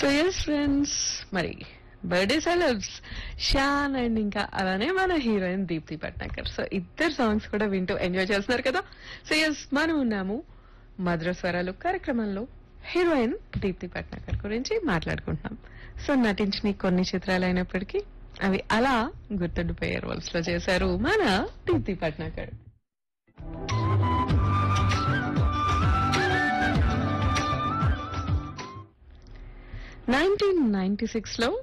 so yes friends మరి birthday celebs Shaan and ఇంకా అలానే మన హీరోయిన్ దీప్తి పట్నాకర్ సో ఇద్దరు సాంగ్స్ కూడా వింటూ ఎంజాయ్ చేస్తున్నారు కదా సో ఎస్ మనం ఉన్నాము మధుర స్వరాలు కార్యక్రమంలో హీరోయిన్ దీప్తి పట్నాకర్ గురించి మాట్లాడుకుంటున్నాం సో నటించిన ఈ కొన్ని చిత్రాలు అయినప్పటికీ అవి అలా గుర్తుండిపోయే రోల్స్ లో చేశారు మన Deepti Bhatnagar nineteen ninety six లో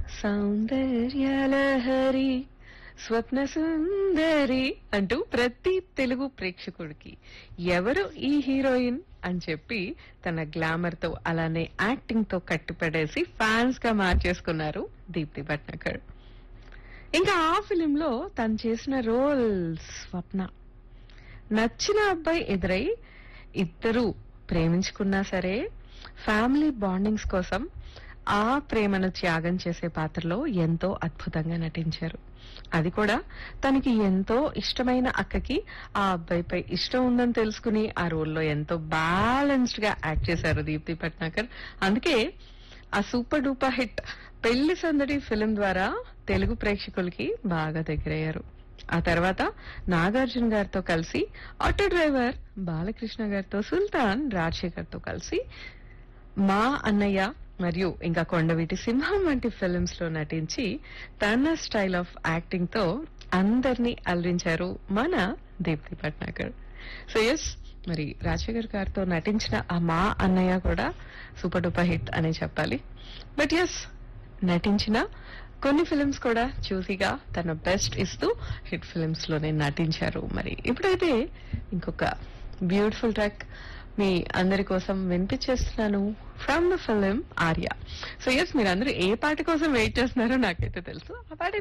సౌందర్యలహరి స్వప్న సుందరి అంటూ ప్రతి తెలుగు ప్రేక్షకుడికి ఎవరు ఈ హీరోయిన్ అని చెప్పి తన గ్లామర్ తో అలానే యాక్టింగ్ తో కట్టిపడేసి ఫ్యాన్స్ గా మార్చేసుకున్నారు దీప్తి భట్నాకర్ ఇంకా ఆ ఫిలిం లో తను చేసిన రోల్ స్వప్న నచ్చిన అబ్బాయి ఎదురై ఇద్దరు ప్రేమించుకున్నా సరే ఫ్యామిలీ బాండింగ్స్ కోసం ఆ ప్రేమను త్యాగం చేసే పాత్రలో ఎంతో అద్భుతంగా నటించారు అది కూడా తనకి ఎంతో ఇష్టమైన అక్కకి ఆ అబ్బాయిపై ఇష్టం ఉందని తెలుసుకుని ఆ రోల్లో ఎంతో బ్యాలెన్స్డ్ గా యాక్ట్ చేశారు దీప్తి పట్నాకర్ అందుకే ఆ సూపర్ డూపర్ హిట్ పెళ్లి సందడి ఫిలిం ద్వారా తెలుగు ప్రేక్షకులకి బాగా దగ్గరయ్యారు ఆ తర్వాత నాగార్జున గారితో కలిసి ఆటో డ్రైవర్ బాలకృష్ణ గారితో సుల్తాన్ రాజశేఖర్ తో కలిసి మా అన్నయ్య మరియు ఇంకా కొండవీటి సింహం వంటి ఫిల్మ్స్ లో నటించి తన స్టైల్ ఆఫ్ యాక్టింగ్ తో అందరినీ అలరించారు మన దీప్తి పట్నాకర్ సో ఎస్ మరి రాజశేఖర్ గారితో నటించిన ఆ మా అన్నయ్య కూడా సూపర్ డూపర్ హిట్ అనే చెప్పాలి బట్ ఎస్ నటించిన కొన్ని ఫిల్మ్స్ కూడా చూసిగా తన బెస్ట్ ఇస్తూ హిట్ ఫిల్మ్స్ లోనే నటించారు మరి ఇప్పుడైతే ఇంకొక బ్యూటిఫుల్ ట్రాక్ మీ అందరి కోసం వినిపించేస్తున్నాను from the film Arya so yes మీరందరూ ఏ పాట కోసం వెయిట్ చేస్తున్నారో నాకైతే తెలుసు ఆ పాట